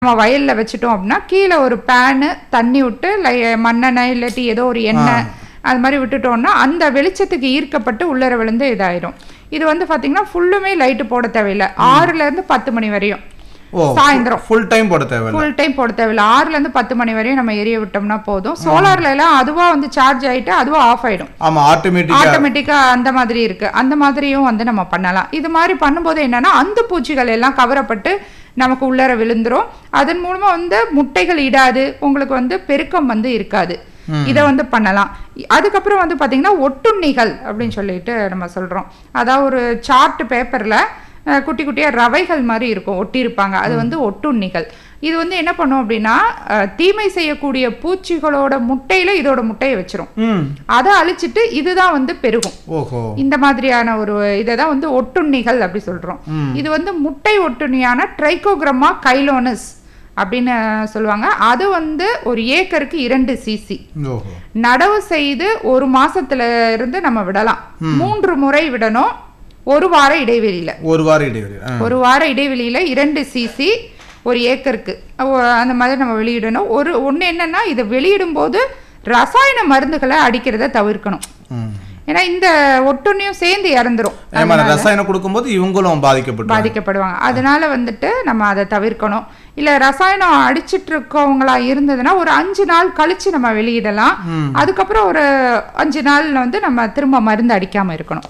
நம்ம வயல்ல வச்சுட்டோம் அப்படின்னா கீழே ஒரு பேனு தண்ணி விட்டு லை மண்ணெண்ணெய் இல்லாட்டி ஏதோ ஒரு எண்ணெய் அது மாதிரி விட்டுட்டோம்னா அந்த வெளிச்சத்துக்கு ஈர்க்கப்பட்டு உள்ளர விழுந்து இதாயிரும் இது வந்து பாத்தீங்கன்னா ஃபுல்லுமே லைட்டு போட தேவையில்லை ஆறுல இருந்து பத்து மணி வரையும் ஓ சாயந்தரம் ஃபுல் டைம் போட தேவையில்ல ஃபுல் டைம் போட தேவையில்லை ஆறுல இருந்து பத்து மணி வரையும் நம்ம எரிய விட்டோம்னா போதும் சோலார்ல எல்லாம் அதுவா வந்து சார்ஜ் ஆயிட்டு அதுவா ஆஃப் ஆயிடும் ஆமா ஆட்டோமேட்டிக்கா ஆட்டோமேட்டிக்கா அந்த மாதிரி இருக்கு அந்த மாதிரியும் வந்து நம்ம பண்ணலாம் இது மாதிரி பண்ணும்போது என்னன்னா அந்த பூச்சிகள் எல்லாம் கவரப்பட்டு நமக்கு உள்ளர விழுந்துரும் அதன் மூலமா வந்து முட்டைகள் இடாது உங்களுக்கு வந்து பெருக்கம் வந்து இருக்காது இதை வந்து பண்ணலாம் இ- அதுக்கப்புறம் வந்து பாத்தீங்கன்னா ஒட்டுண்ணிகள் அப்படின்னு சொல்லிட்டு நம்ம சொல்றோம் அதாவது ஒரு சார்ட் பேப்பர்ல அஹ், குட்டி குட்டியா ரவைகள் மாதிரி இருக்கும் ஒட்டியிருப்பாங்க அது வந்து ஒட்டுண்ணிகள் இது வந்து என்ன பண்ணும் அப்படின்னா அஹ், தீமை செய்யக்கூடிய பூச்சிகளோட முட்டையில இதோட முட்டையை வச்சிரும் ம் அதை அழிச்சிட்டு இதுதான் வந்து பெருகும் ஓஹோ இந்த மாதிரியான ஒரு இதை தான் வந்து ஒட்டுண்ணிகள் அப்படி சொல்றோம் இது வந்து முட்டை ஒட்டுண்ணியான ட்ரைகோகிரமா கைலோனஸ் அப்படின்னு சொல்லுவாங்க அது வந்து ஒரு ஏக்கருக்கு இரண்டு சிசி ஓஹோ நடவு செய்து ஒரு மாசத்துல இருந்து நம்ம விடலாம் மூன்று முறை விடணும் ஒரு வார இடைவெளியில ஒரு வாரம் இடைவெளி ஆ. ஒரு வார இடைவெளியில இரண்டு சிசி ஒரு ஏக்கருக்கு ஒ- அந்த மாதிரி நம்ம வெளியிடணும் ஒரு ஒன்று என்னன்னா இதை வெளியிடும் போது ரசாயன மருந்துகளை அடிக்கிறத தவிர்க்கணும் ம். ஏன்னா இந்த ஒட்டுண்ணியும் சேர்ந்து இறந்துரும் ஏமா ரசாயனம் கொடுக்கும்போது இவங்களும் பாதிக்கப்பட்டு பாதிக்கப்படுவாங்க அதனால வந்துட்டு நம்ம அதை தவிர்க்கணும் இல்ல ரசாயனம் அடிச்சிட்டு இருக்கவங்களா இருந்ததுன்னா ஒரு அஞ்சு நாள் கழிச்சு நம்ம வெளியிடலாம் அதுக்கப்புறம் ஒரு அஞ்சு நாள்ல வந்து நம்ம திரும்ப மருந்து அடிக்காம இருக்கணும்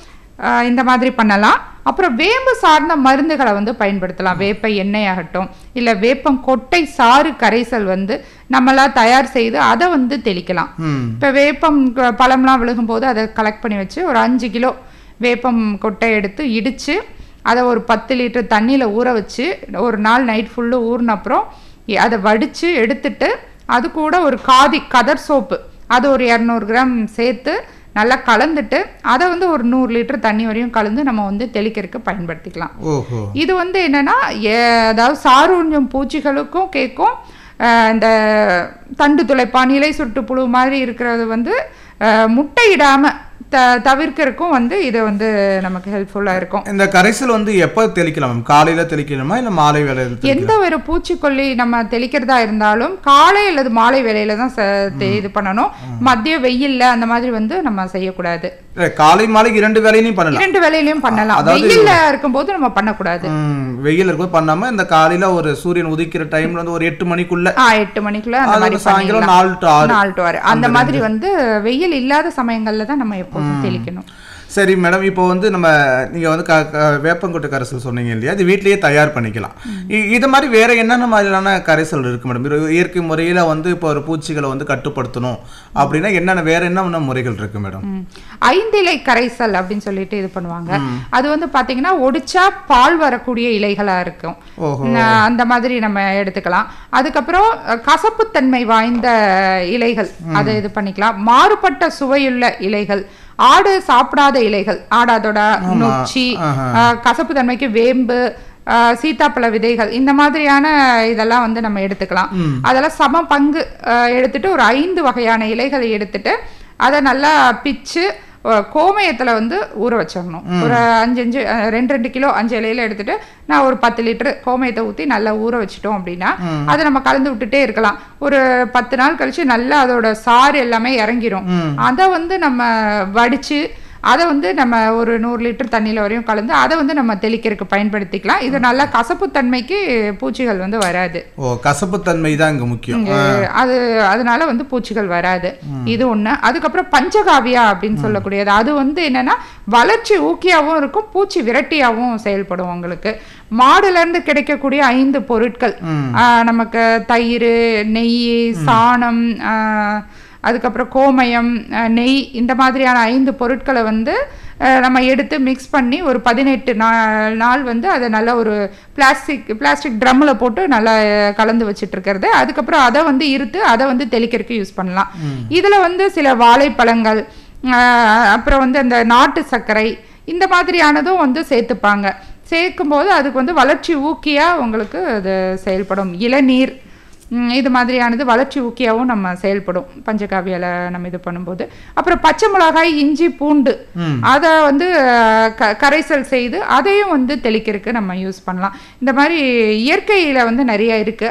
ஆஹ் இந்த மாதிரி பண்ணலாம் அப்புறம் வேம்பு சார்ந்த மருந்துகளை வந்து பயன்படுத்தலாம் வேப்ப எண்ணெய் ஆகட்டும் இல்ல வேப்பம் கொட்டை சாறு கரைசல் வந்து நம்மளா தயார் செய்து அதை வந்து தெளிக்கலாம் ம் இப்போ வேப்பம் க- பழம்லாம் விழுகும்போது அதை கலெக்ட் பண்ணி வச்சு ஒரு அஞ்சு கிலோ வேப்பம் கொட்டை எடுத்து இடித்து அதை ஒரு பத்து லிட்டர் தண்ணியில் ஊற வச்சு ஒரு நாள் நைட் ஃபுல்லு ஊறின அப்புறம் எ- அதை வடித்து எடுத்துட்டு அது கூட ஒரு காதி கதர் சோப்பு அது ஒரு இரநூறு கிராம் சேர்த்து நல்லா கலந்துட்டு அதை வந்து ஒரு நூறு லிட்டர் தண்ணி வரையும் கலந்து நம்ம வந்து தெளிக்கிறதுக்கு பயன்படுத்திக்கலாம் ஓஹோ இது வந்து என்னன்னா ஏ- அதாவது சாரூஞ்சம் பூச்சிகளுக்கும் கேட்கும் அஹ் இந்த தண்டு துளைப்பான் இலை சுட்டு புழு மாதிரி இருக்கிறது வந்து அஹ் முட்டையிடாம த தவிர்க்கறதுக்கும் வந்து இது வந்து நமக்கு ஹெல்ப்ஃபுல்லாக இருக்கும் இந்த கரைசல் வந்து எப்போ தெளிக்கலாம் மேம் காலையில தெளிக்கணுமா இல்ல மாலை வேலையில தெளிக்கணுமா? எந்த ஒரு பூச்சிக்கொல்லி நம்ம தெளிக்கிறதா இருந்தாலும் காலை அல்லது மாலை வேலையில தான் ச- தெ- இது பண்ணணும் மதிய வெயில்ல அந்த மாதிரி வந்து நம்ம செய்யக்கூடாது இல்ல, காலை மாலை இரண்டு வேலையிலையும் பண்ணலாம் இரண்டு வேலையிலயும் பண்ணலாம் அதாவது- வெயில்ல இருக்கும்போது நம்ம பண்ணக்கூடாது ம், வெயில் இருக்கும் பண்ணாம இந்த காலையில ஒரு சூரியன் உதிக்கிற டைம்ல வந்து ஒரு எட்டு மணிக்குள்ள ஆ எட்டு மணிக்குள்ள அந்த அது மாதிரி ஒரு சாயங்காலம் பண்ணிடலாம். நாலு டு ஆறு நாலு டு ஆறு அந்த மாதிரி வந்து வெயில் இல்லாத சமயங்கள்ல தான் நம்ம எப்போதும் தெளிக்கணும் சரி மேடம் இப்போ வந்து நம்ம நீங்க வந்து க க- வேப்பங்கொட்டை கரைசல் சொன்னீங்க இல்லையா அது வீட்லயே தயார் பண்ணிக்கலாம் இ- இது மாதிரி வேற என்னென்ன மாதிரியான கரைசல் இருக்கு மேடம் இது இயற்கை முறையில வந்து இப்போ ஒரு பூச்சிகளை வந்து கட்டுப்படுத்தணும் அப்படின்னா என்னென்ன வேற என்ன முறைகள் இருக்கு மேடம் ம். ஐந்திலை கரைசல் அப்படின்னு சொல்லிட்டு இது பண்ணுவாங்க அது வந்து பாத்தீங்கன்னா ஒடிச்சா பால் வரக்கூடிய இலைகளா இருக்கும் ஓஹோ ந- அந்த மாதிரி நம்ம எடுத்துக்கலாம் அதுக்கப்புறம் அஹ், கசப்புத்தன்மை வாய்ந்த இலைகள் அதை இது பண்ணிக்கலாம் மாறுபட்ட சுவையுள்ள இலைகள் ஆடு சாப்பிடாத இலைகள் ஆடாதோட நொச்சி ஆஹா. அஹ், கசப்பு தன்மைக்கு வேம்பு அஹ், சீத்தாப்பழ விதைகள் இந்த மாதிரியான இதெல்லாம் வந்து நம்ம எடுத்துக்கலாம் அதெல்லாம் சம பங்கு அஹ், எடுத்துட்டு ஒரு ஐந்து வகையான இலைகளை எடுத்துட்டு அதை நல்லா பிச்சு அஹ், கோமயத்துல வந்து ஊற வச்சிடணும் ஒரு அஞ்சு அஞ்சு அஹ், ரெண்டு ரெண்டு கிலோ அஞ்சு இலையில எடுத்துட்டு நான் ஒரு பத்து லிட்டர் கோமயத்தை ஊற்றி நல்லா ஊற வச்சிட்டோம் அப்படின்னா அதை நம்ம கலந்து விட்டுட்டே இருக்கலாம் ஒரு பத்து நாள் கழிச்சு நல்லா அதோட சாறு எல்லாமே இறங்கிரும் அதை வந்து நம்ம வடிச்சு அதை வந்து நம்ம ஒரு நூறு லிட்டர் தண்ணியில் வரையும் கலந்து அதை வந்து நம்ம தெளிக்கிறதுக்கு பயன்படுத்திக்கலாம் இது நல்லா கசப்புத்தன்மைக்கு பூச்சிகள் வந்து வராது ஓ கசப்புத்தன்மை தான் இங்க முக்கியம் இங்க அது அதனால வந்து பூச்சிகள் வராது இது ஒண்ணு அதுக்கப்புறம் பஞ்சகாவியா அப்படின்னு சொல்லக்கூடியது அது வந்து என்னன்னா வளர்ச்சி ஊக்கியாவும் இருக்கும் பூச்சி விரட்டியாவும் செயல்படும் உங்களுக்கு மாடுல இருந்து கிடைக்கக்கூடிய ஐந்து பொருட்கள் ஆஹ் நமக்கு தயிர் நெய் சாணம் ஆஹ் அதுக்கப்புறம் கோமயம் அஹ் நெய் இந்த மாதிரியான ஐந்து பொருட்களை வந்து அஹ் நம்ம எடுத்து மிக்ஸ் பண்ணி ஒரு பதினெட்டு நாள் நாள் வந்து அதை நல்லா ஒரு பிளாஸ்டிக் பிளாஸ்டிக் ட்ரம்மில் போட்டு நல்லா அஹ், கலந்து வச்சுட்டு இருக்கிறது அதுக்கப்புறம் அதை வந்து இருத்து அதை வந்து தெளிக்கிறதுக்கு யூஸ் பண்ணலாம் இதில் வந்து சில வாழைப்பழங்கள் அஹ், அப்புறம் வந்து அந்த நாட்டு சர்க்கரை இந்த மாதிரியானதும் வந்து சேர்த்துப்பாங்க சேர்க்கும்போது அதுக்கு வந்து வளர்ச்சி ஊக்கியாக உங்களுக்கு அது செயல்படும் இளநீர் ம், இது மாதிரியானது வளர்ச்சி ஊக்கியாவும் நம்ம செயல்படும் பஞ்சகாவியால நம்ம இது பண்ணும்போது அப்புறம் பச்சை மிளகாய் இஞ்சி பூண்டு அதை வந்து அஹ், க கரைசல் செய்து அதையும் வந்து தெளிக்கிறதுக்கு நம்ம யூஸ் பண்ணலாம் இந்த மாதிரி இயற்கையில வந்து நிறைய இருக்கு